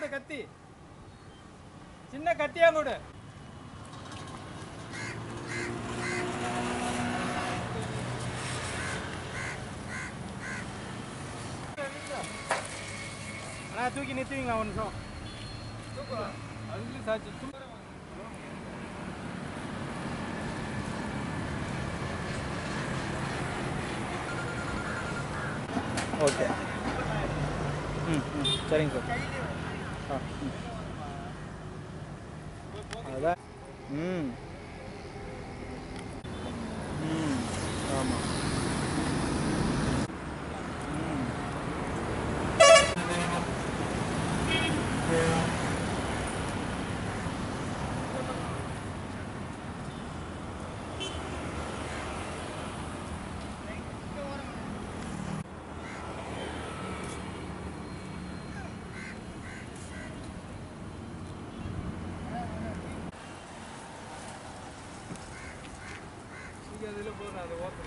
கொடு கத்தி சின்ன கத்தியா கொடு அண்ணா தூக்கி நிறுத்துவீங்களா ஒரு நிமிஷம் அதுக்குள்ளே சாச்சு சும்மா ஓகே ம் ம் சரிங்க சார் ஆ ம் அதான் ம் ம் ஆமாம் ம் இங்கே அதில் போதும் அந்த ஓரத்தில்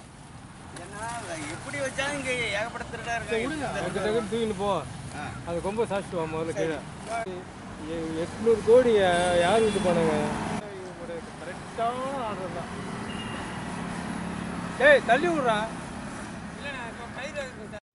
எப்படி வச்சாலும் இங்க ஏகப்பட்ட திருடா சரி, விடுங்க. டக்கு டக்குன்னு தூக்கிட்டு போ ஆ. அது கொம்ப சாப்பிட்டு வா முதல்ல கீழே எ- எட்நூறு கோடி யா- யார் விட்டு போனாங்க கரெக்டான ஆர்டர் தான் ஏய் தள்ளி விட்றா